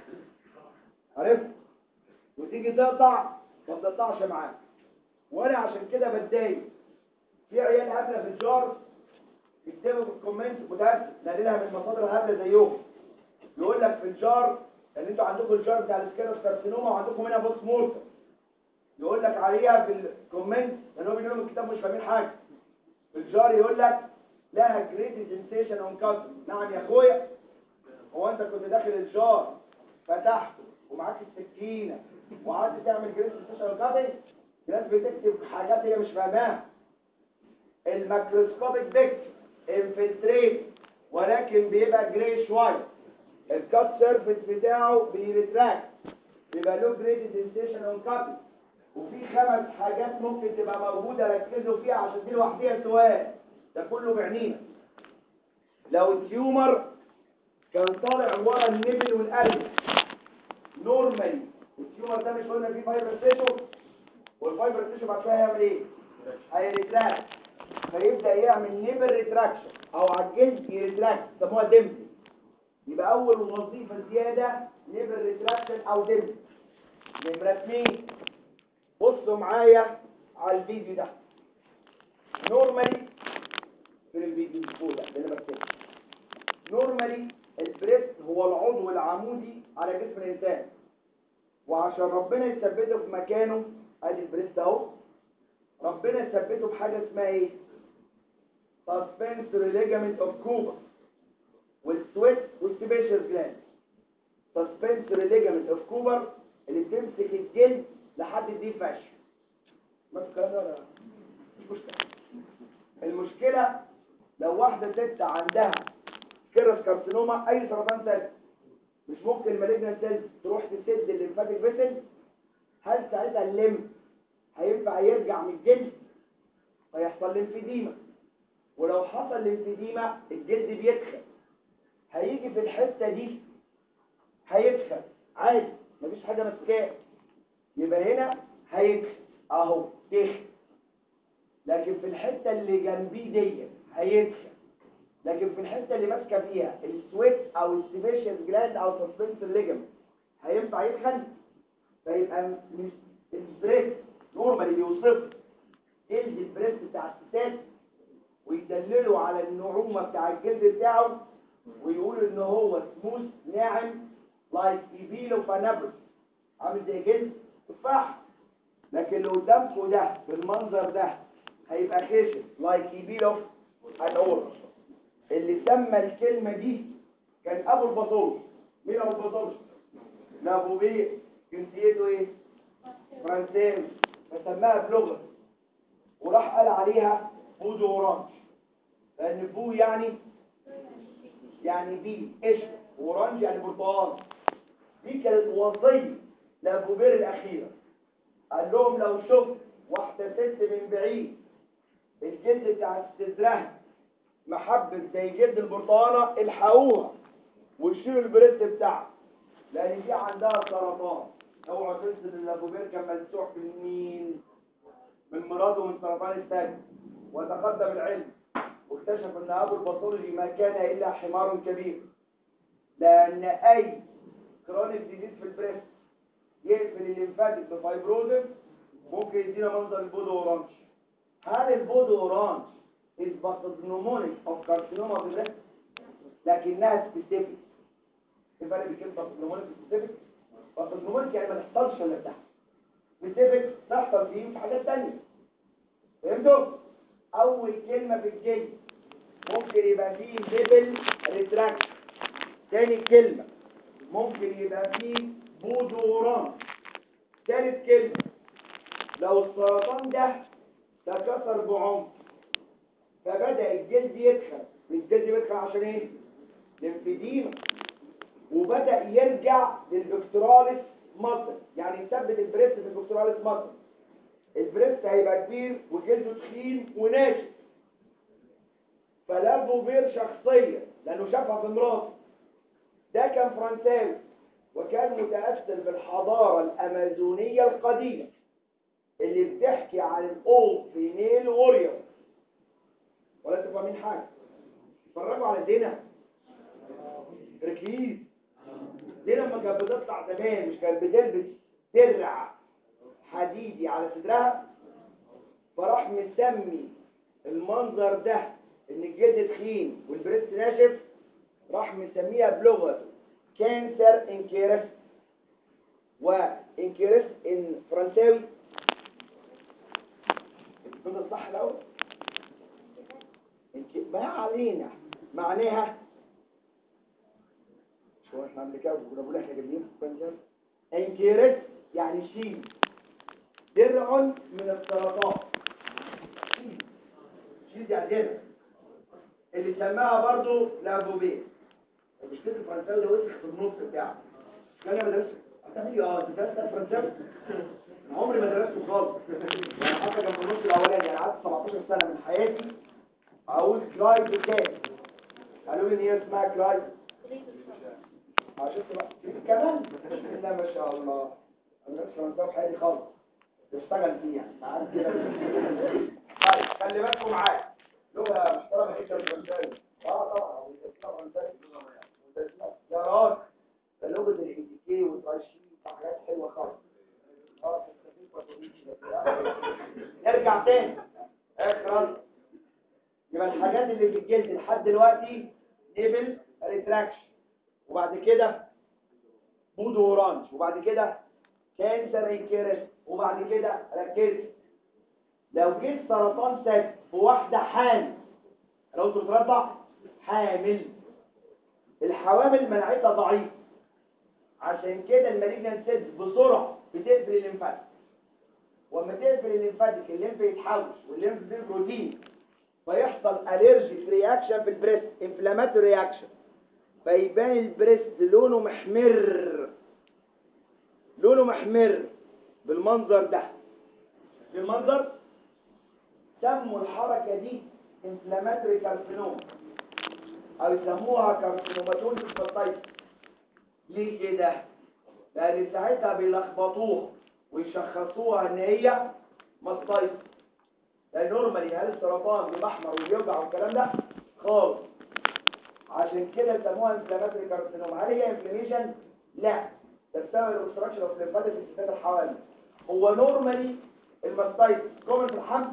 A: عرفت وتيجي تقطع ما بتقطعش معاك وانا عشان كده بتضايق في عيال هبله في الجار يكتبوا في الكومنت متاسف نقلها من مصادر هبله زيهم يقول لك في الجار ان انتوا عندكم الجار بتاع السكيروس كارسينوما وعندكم هنا بوست مورتم يقول لك عليها في الكومنت لان هو بيقولوا الكتاب مش فاهمين حاجه في الجار يقول لك لها جريد سنسيشن اون كات نعم يا اخويا هو انت كنت داخل الجار فتحته ومعاك السكينه وقعدت تعمل جريد سنسيشن اون كات الناس بتكتب حاجات هي مش فاهماها الميكروسكوبيك بيك انفلتريت ولكن بيبقى جراي شويه الكات سيرفيس بتاعه بيرتراكت بيبقى له جريد سنسيشن اون كات وفي خمس حاجات ممكن تبقى موجوده ركزوا فيها عشان دي لوحديها سؤال ده كله بعنينا لو التيومر كان طالع ورا النبل والقلب نورمالي التيومر ده مش قلنا فيه فايبر تيشو والفايبر تيشو بعد شويه هيعمل ايه هيريتراكت فيبدا يعمل نيبل ريتراكشن او على الجلد يريتراكت يسموها ديمبل يبقى اول وظيفه زياده نيبل ريتراكشن او ديمبل نمره اثنين بصوا معايا على الفيديو ده نورمالي في الفيديو ده اللي انا بكتبه نورمالي البريست هو العضو العمودي على جسم الانسان وعشان ربنا يثبته في مكانه ادي البريست اهو ربنا يثبته بحاجه اسمها ايه suspensory ligament of Cooper والسويت والسبيشال جلاند suspensory ligament of Cooper اللي بتمسك الجلد لحد دي فش ما الكلام ده ولا مش مشكله المشكله لو واحده ست عندها كيرس كارسينوما اي سرطان ثاني مش ممكن المالجنال سيلز تروح تسد الليمفاتيك فيسل هل ساعتها الليمف هينفع يرجع من الجلد فيحصل ليمفيديما ولو حصل ليمفيديما الجلد بيدخل هيجي في الحته دي هيدخل عادي مفيش حاجه ماسكاه يبقى هنا هيدخل اهو دخل لكن في الحته اللي جنبيه دي هيدخل لكن في الحته اللي ماسكه فيها السويت او السبيشال جلاند او سسبنس الليجمنت هينفع يدخل فيبقى مش البريست نورمالي بيوصف جلد البريست بتاع الستات ويدللوا على النعومه بتاع الجلد بتاعه ويقولوا ان هو سموث ناعم لايك ايبيلو فانابل عامل زي جلد تفاح لكن اللي قدامكم ده بالمنظر ده هيبقى خشن لايك ايبيلو الأورا اللي سمى الكلمة دي كان أبو البطوش مين أبو البطوش؟ لأبو بيه جنسيته إيه؟ فرنساوي فسماها بلغة وراح قال عليها بودو أورانج لأن بو يعني يعني بي قشطة وأورانج يعني برتقال دي كانت وصية لأبو بير الأخيرة قال لهم لو شفت واحدة ست من بعيد الجلد بتاع استدراها محبب زي جلد البرتقانة الحقوها وشيلوا البريست بتاعها لأن دي عندها سرطان اوعى تنسى ان ابو بير كان ملسوع في مين من مراده من سرطان الثدي وتقدم العلم واكتشف ان ابو الباثولوجي ما كان الا حمار كبير لان اي كرونيك ديزيز في البريست يقفل الليمفاتيك بفايبروزس ممكن يدينا منظر البودو اورانج هل البودو اورانج is pathognomonic of carcinoma of the breast لكنها specific الفرق بين كلمه pathognomonic و specific pathognomonic يعني ما تحصلش الا بتاعها specific تحصل فيه في حاجات تانية فهمتوا؟ اول كلمه في الجلد ممكن يبقى فيه ليبل ريتراكشن تاني كلمه ممكن يبقى فيه بودوران ثالث كلمة لو السرطان ده تكسر بعمق فبدأ الجلد يدخل الجلد يدخل عشان ايه؟ للفديمة وبدأ يرجع للبكتراليس مصر يعني يثبت البريست في البكتراليس مصر البريست هيبقى كبير وجلده تخين وناشف فلابو بير شخصيا لانه شافها في مراته ده كان فرنساوي وكان متأثر بالحضارة الأمازونية القديمة اللي بتحكي عن الأولد فيميل وورير ولا تفهمين حاجة اتفرجوا على زينة تركيز زينة لما كانت بتطلع زمان مش كانت بتلبس درع حديدي على صدرها فراح مسمي المنظر ده ان الجلد تخين والبريست ناشف راح مسميها بلغته كانسر انكيرس وانكيرس ان فرنساوي الكتاب الصح الاول إنك- ما علينا معناها شو احنا قبل كده كنا بنقول احنا جايبين فرنساوي انكيرس يعني شيل درع من السرطان شيل شيل يعني درع اللي سماها برضو لابوبيه مش كده الفرنساوي ده وسخ في النص بتاعه كان انا بدرس هتعمل ايه اه انت درست فرنساوي أنا عمري ما درسته خالص يعني حتى كان في النص الاولاني انا قعدت 17 سنه من حياتي اقول كلايد بكام قالوا لي ان هي اسمها كلايد اه شفت بقى كمان لا ما شاء الله انا درست فرنساوي في حياتي خالص بشتغل فيه يعني ساعات كده طيب خلي بالكم معايا لغه محترمه جدا الفرنساوي اه طبعا والاسلام فرنساوي يا راجل ده لغه الانتيكي والترشي حاجات حلوه خالص اه نرجع تاني اخر يبقى الحاجات اللي في الجلد لحد دلوقتي نيبل ريتراكشن وبعد كده بودو اورانج وبعد كده كانسر انكيرس وبعد كده ركز لو جيت سرطان ثدي في واحده حامل لو تترضع حامل الحوامل مناعتها ضعيفه عشان كده المالجنان سيلز بسرعه بتقفل الليمفاتيك واما تقفل الليمفاتيك الليمف يتحوش والليمف فيه بروتين فيحصل الرجيك رياكشن في البريست انفلاماتوري رياكشن فيبان البريست لونه محمر لونه محمر بالمنظر ده بالمنظر سموا الحركه دي انفلاماتوري كارسينوم او يسموها كارسينوماتوز الفطيس ليه كده لان ساعتها بيلخبطوها ويشخصوها ان هي ماستايتس لان نورمالي هل السرطان بيبحمر وبيوجع والكلام ده خالص عشان كده سموها انفلاماتوري كارسينوم هل هي انفلاميشن لا ده بسبب الاوبستراكشن اوف ليمفاتيك في الستات الحوامل هو نورمالي الماستايتس كومن في الحمل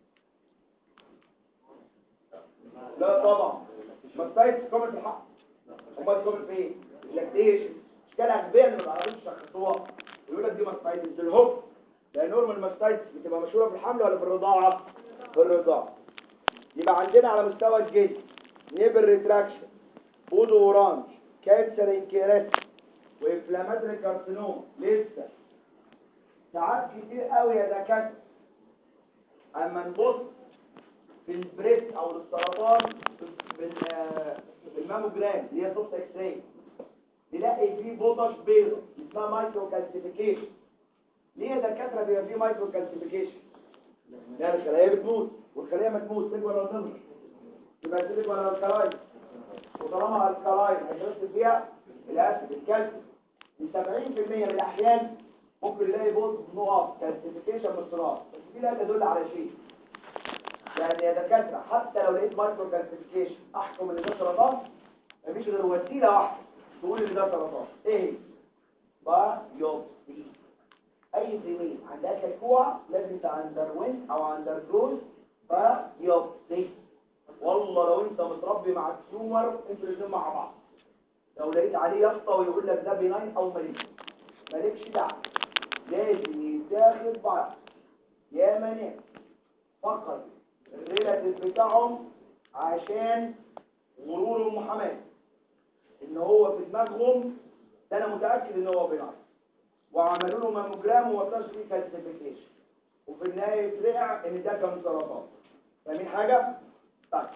A: لا طبعا ماستايتس كومن في الحمل امال كومن في ايه اللاكتيشن اشكال اغبياء اللي ما بيعرفوش يشخصوها يقول لك دي ماستايتس دي الهوب لان نورمال ماستايتس بتبقى مشهوره في الحمل ولا في الرضاعه في الرضاعه يبقى عندنا على مستوى الجلد نيبل ريتراكشن بودو اورانج كانسر انكيرس وانفلاماتوري كارسينوم لسه ساعات كتير قوي يا دكاتره اما نبص في البريست او السرطان بال- آه، بالماموجرام اللي هي صوت اكس راي نلاقي فيه بوطش بيضة اسمها مايكرو كالسيفيكيشن ليه يا دكاتره بيبقى فيه مايكرو كالسيفيكيشن يعني الخلايا بتموت والخلايا ما تموت تكبر ولا تصغر يبقى تلك ولا الكلاين وطالما الكلاين هيترسل فيها الاسيد الكالسيوم في 70% من الاحيان ممكن يلاقي بص نقط كالسيفيكيشن من الصراط بس دي لا تدل على شيء يعني يا دكاتره حتى لو لقيت مايكرو كالسيفيكيشن احكم ان ده سرطان مفيش غير وسيله واحده تقول ان ده سرطان ايه هي؟ بايوبسي اي زميل عندها كلكوع لازم تاندروين او اندرجوز بايوبسي والله لو انت متربي مع التيومر انتوا الاثنين مع بعض لو لقيت عليه يافطه ويقول لك ده بيناين او مالين مالكش دعوه لازم يتاخد بعض يا مناخ فقط الريلاتيف بتاعهم عشان غرور المحاماه ان هو في دماغهم ده انا متاكد ان هو بيناين وعملوا له ماموجرام وما طلعش فيه كالسيفيكيشن وفي النهايه يترقع ان ده كان سرطان فاهمين حاجه؟ طيب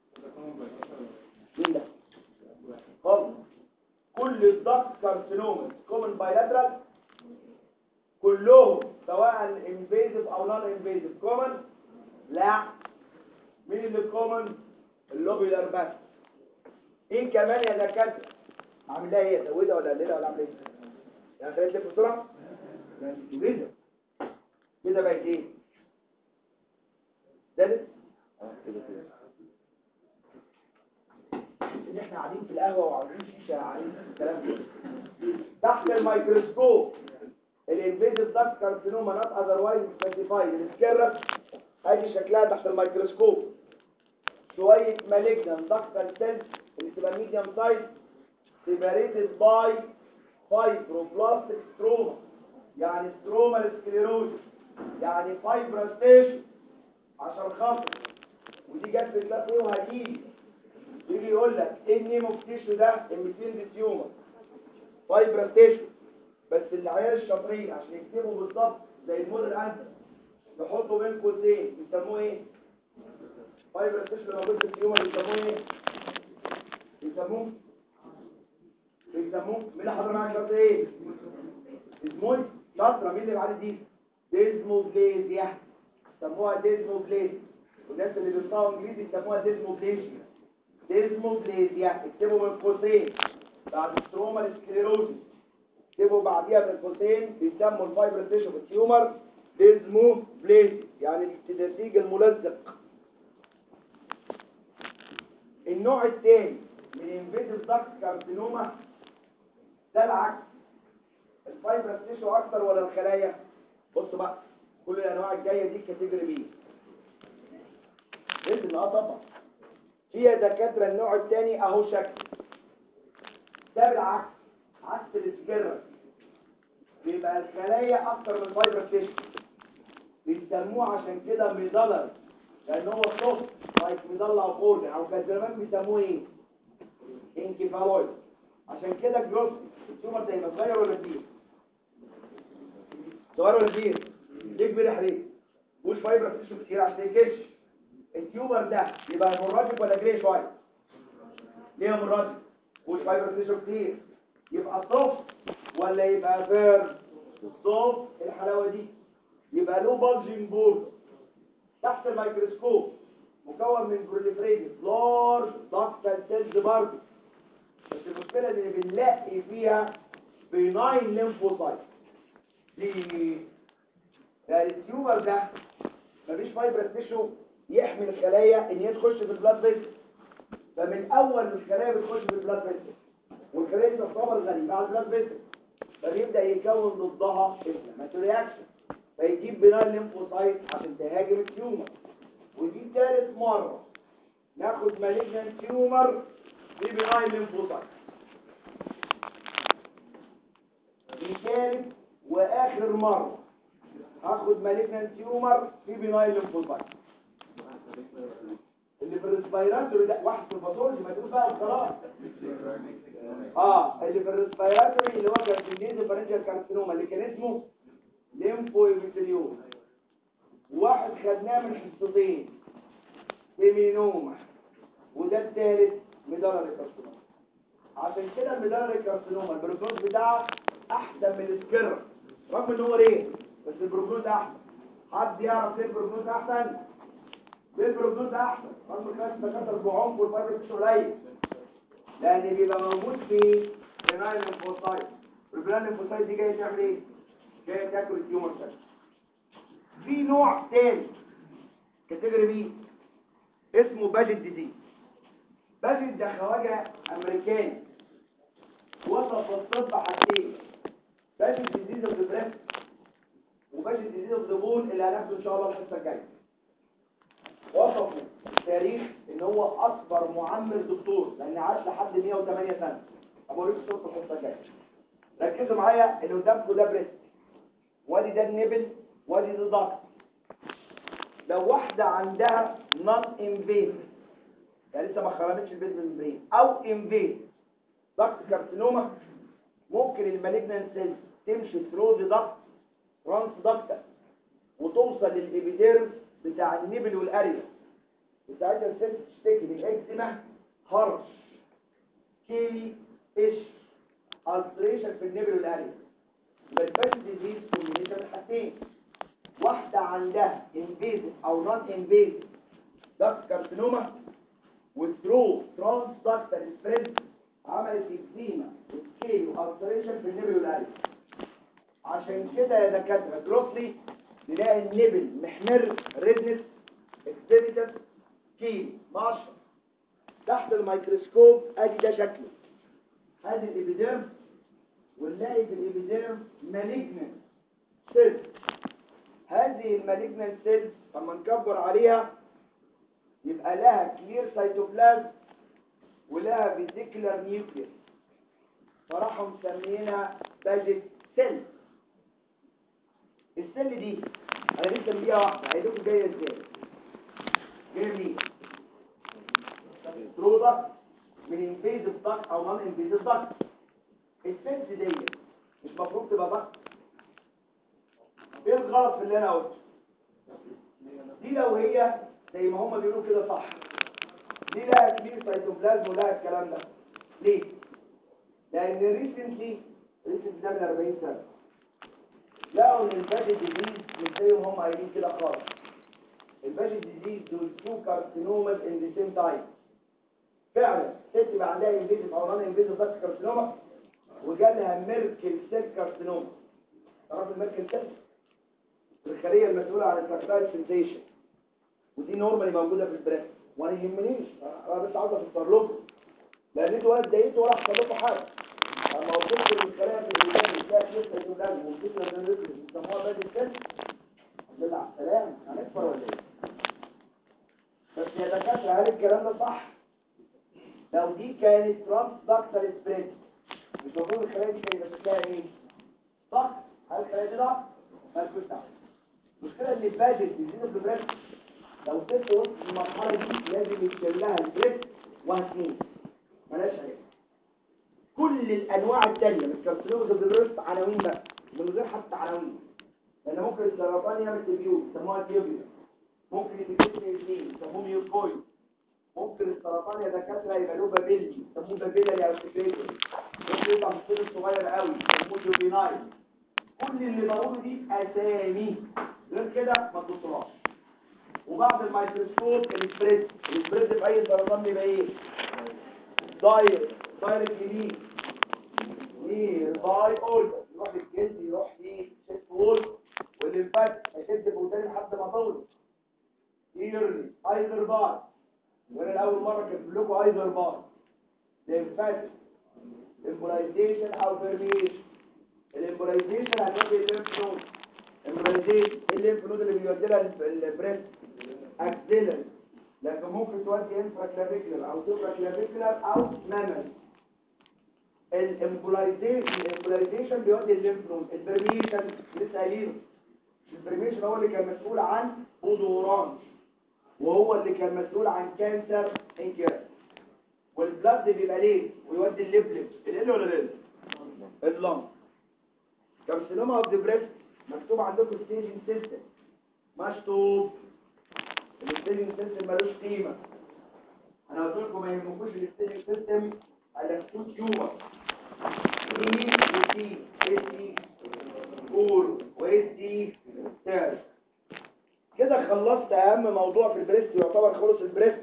A: مين ده؟ خالص كل الضغط كارسينوما كومن بايلاترال كلهم سواء انفيزيف او نون انفيزيف كومن لا مين اللي كومن اللوبيلر بس ايه كمان يا دكاتره عامل لها ايه ازودها ولا اقللها ولا اعمل ايه يعني خليها تلف بسرعه يعني كده كده بقت ايه زادت اه كده كده ان احنا قاعدين في القهوه وعاوزين شيشه قاعدين في الكلام ده تحت الميكروسكوب الانفيزيف داكت كارسينوما نوت اذروايز سبيسيفايد السكيرة ادي شكلها تحت الميكروسكوب شويه مالجنان داكتال سيلز اللي تبقى ميديوم سايز سيبريتد باي فايبروبلاستيك ستروما يعني ستروما سكليروز يعني فايبراستيشن عشان خاطر ودي جت في كلاس ايه وهتيجي يجي يقول لك ايه النيم اوف تيشو ده الميتين دي تيومر فايبراستيشن بس العيال الشاطرين عشان يكتبوا بالظبط زي الموديل انسر يحطوا بين قوسين يسموه ايه فايبراستيشن لو موجود في التيومر يسموه ايه يسموه بيسموه مين اللي حضر معاك شرط ايه اسمه شاطره مين اللي بعد دي ديزموبليزيا سموها ديزموبليزيا والناس اللي بينطقوا انجليزي يسموها ديزموبليزيا ديزموبليزيا اكتبوا من قوسين بعد ستروما سكليروزيس اكتبوا بعديها من قوسين بيسموا الفايبروستيشن في التيومر ديزموبليزيا يعني التدريج الملزق النوع الثاني من انفيزيف داكت كارسينوما ده العكس الفايبرس تيشو اكتر ولا الخلايا بصوا بقى كل الانواع الجايه دي كاتيجوري بي باذن اه طبعا في دكاتره النوع الثاني اهو شكل ده بالعكس عكس السكيرة بيبقى الخلايا اكتر من الفايبرس تيشو بيسموه عشان كده ميدالر لان هو صوت لايك ميدالا او اورجن او كان زمان بيسموه ايه انكيفالويد عشان كده الجروس التيومر ده يبقى صغير ولا كبير صغير ولا كبير ليه كبير يا حبيبي مش فايبر تيشو كتير عشان يكش التيومر ده يبقى هيموراجيك ولا جري شويه ليه هيموراجيك مش فايبر تيشو كتير يبقى صوف ولا يبقى فير صوف الحلاوه دي يبقى له بالجنج بورد تحت الميكروسكوب مكون من بروليفريتد لارج داكتال سيلز برضه بس المشكله اللي بنلاقي فيها بيناين ليمفوسايت دي يعني التيومر ده مفيش فايبرس تيشو يحمي الخلايا ان هي تخش في البلاد فيسل فمن اول ما الخلايا بتخش في البلاد فيسل والخلايا دي تعتبر غريبه على البلاد فيسل فبيبدا يكون ضدها انفلاماتوري رياكشن فيجيب بناء الليمفوسايت عشان تهاجم التيومر ودي ثالث مرة ناخد مالجنان تيومر في بناء الليمفوسايت دي ثالث واخر مرة هاخد مالجنان تيومر في بناء الليمفوسايت اللي في الريسبيراتوري ده واحد في الباثولوجي ما تقول بقى خلاص اه اللي في الريسبيراتوري اللي هو كان في الجيز فرنجال كارسينوما اللي كان اسمه ليمفو ايبيثيليوم واحد خدناه من حصتين سيمينوما وده الثالث ميدالر كارسينوما عشان كده الميدالر كارسينوما البروجنوز بتاعه احسن من السكر رغم ان هو ليه بس البروجنوز احسن حد يعرف ليه البروجنوز احسن ليه البروجنوز احسن رغم ان الناس دكاتره بعمق والفايبر مش قليل لان بيبقى موجود في بناين ليمفوسايت البناين ليمفوسايت دي جايه تعمل ايه جايه تاكل التيومر سيل في نوع تاني كاتيجوري بي اسمه باجت ديزيز باجت ده خواجه امريكاني وصف الطب حاجتين باجت ديزيز اوف ذا بريست وباجت ديزيز اوف ذا بون اللي هناخده ان شاء الله الحصه الجايه وصفوا التاريخ ان هو اكبر معمر دكتور لان عاش لحد 108 سنه اقول لكم صوره الحصه الجايه ركزوا معايا اللي قدامكم ده بريست وادي ده النبل وادي ده ضغط لو واحده عندها نون انفيز يعني لسه ما خرجتش البيت من البرين او انفيز ضغط كارسينوما ممكن المالجنان سيل تمشي ثرو ذا ضغط ترانس ضغط وتوصل للإبيديرم بتاع النبل والأريا بتاعتها الست تشتكي من اكزيما هرش كيلي ايش التريشن في النبل والأريا يبقى الباش ديزيز كومبينيشن حاجتين واحدة عندها انفيزيف او نون انفيزيف ضغط كارسينوما وثرو ترانس ضغط سبريد عملت اكزيما وسكيلي والتريشن في النبل والأريا عشان كده يا دكاتره جروسلي نلاقي النبل محمر ريدنس اكسبيتس كيل ماشر تحت الميكروسكوب ادي ده شكله ادي الابيديرم ونلاقي في الابيديرم مالجنان سيل هذه المالجنان سيل لما نكبر عليها يبقى لها كلير سيتوبلازم ولها فيزيكولار نيوكليس فراحوا مسمينها باجت سيل السل دي انا لسه مديها واحده هيدوكوا جايه ازاي جايه منين برودكت من انفيزيف ضغط او نون انفيزيف ضغط السلز دي مش مفروض تبقى ضغط ايه الغلط في اللي انا قلته دي لو هي زي ما هم بيقولوا كده صح ليه لها كبير سيتوبلازم ولها الكلام ده ليه لان ريسنتلي ريسنتلي ده من 40 سنه لقوا ان الباجي ديزيز مش زي ما هم قايلين كده خالص الباجي ديزيز دول تو كارسينوماز ان ذا سيم تايم فعلا ست بقى عندها انفيزيف او نون انفيزيف بس كارسينوما وجالها ميركل سيل كارسينوما تعرف الميركل سيل الخليه المسؤوله عن التراكتايل سنسيشن ودي نورمالي موجوده في البريست وانا يهمنيش انا بس عاوز افسر لكم لان انتوا ولا اتضايقتوا ولا حصل لكم حاجه اما قلت لكم الخلايا في البدايه بتلاقي لسه يقولوا والفكره ده لسه بيسموها بادي السن بالله على السلام هنكبر ولا ايه بس يا دكاتره هل الكلام ده صح لو دي كانت ترانس داكتر سبريد مش المفروض الخلايا دي كانت شكلها ايه صح هل الخلايا دي ضغط مالكوش دعوه المشكله ان الباجت بيزيد البريد لو ست وسط المرحله دي لازم يتشال لها البريد وهتموت ملاش عليها كل الانواع التانية من الكارسينوما البريست عناوين بقى من غير حتى عناوين لان ممكن السرطان يعمل تبيوت يسموها تيوبيا ممكن يتكتني اثنين يسموه ميوكويد ممكن السرطان يا دكاتره يبقى له بابيلي يسموه بابيلاري او سكريتور ممكن يبقى في السن الصغير قوي يسموه جوبينايل كل اللي بقوله دي اسامي غير كده ما تبصلهاش وبعد الميكروسكوب السبريد السبريد في اي سرطان بيبقى ايه دايركت دايركت يمين نير باي اول يروح الجلد يروح في شيست وول والليمفات هيشد بودان لحد ما طول ايرلي ايزر بار وانا الاول مره كنت لكم ايزر بار ليمفات امبولايزيشن او فيرميشن الامبولايزيشن هتودي الليمف نود امبولايزيشن الليمف نود اللي بيودي لها البريست اكسيلر لكن ممكن تودي انفرا كلافيكولار او سوبرا كلافيكولار او مامل الامبولايزيشن الامبولايزيشن بيودي الليمف نود البرميشن لسه قايلينه البرميشن هو اللي كان مسؤول عن بودوران وهو اللي كان مسؤول عن كانسر انكيرس والبلد بيبقى ليه ويودي الليبلب ال ولا ال اللنج كارسينوما اوف ذا بريست مكتوب عندكم ستيجنج سيستم مكتوب الستيجنج سيستم ملوش قيمه انا قلت لكم ما يهمكوش الستيجنج سيستم على تو تيومر اي وسي اس اور واس دي تيرس كده خلصت اهم موضوع في البريست يعتبر خلص البريست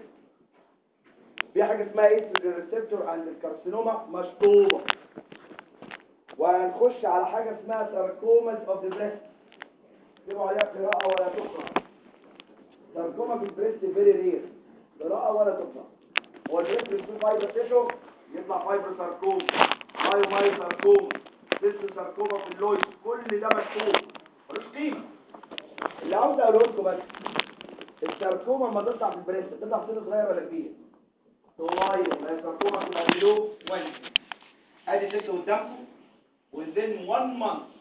A: في حاجه اسمها ايستروجين ريسبتور عند الكارسينوما مشطوبه وهنخش على حاجة اسمها ساركوماز اوف ذا بريست اكتبوا عليها قراءة ولا تقرأ ساركوما في البريست فيري رير قراءة ولا تقرأ هو البريست بيكون فايبر تيشو يطلع فايبر ساركوم مايو مايو ساركوم سيست ساركوما في اللويد كل ده مكتوب ملوش قيمة اللي عاوز اقوله لكم بس الساركوما لما تطلع في البريست تطلع في سن صغير ولا كبير؟ صغير ما الساركوما تبقى بلو 1 ادي ست قدامكم within one month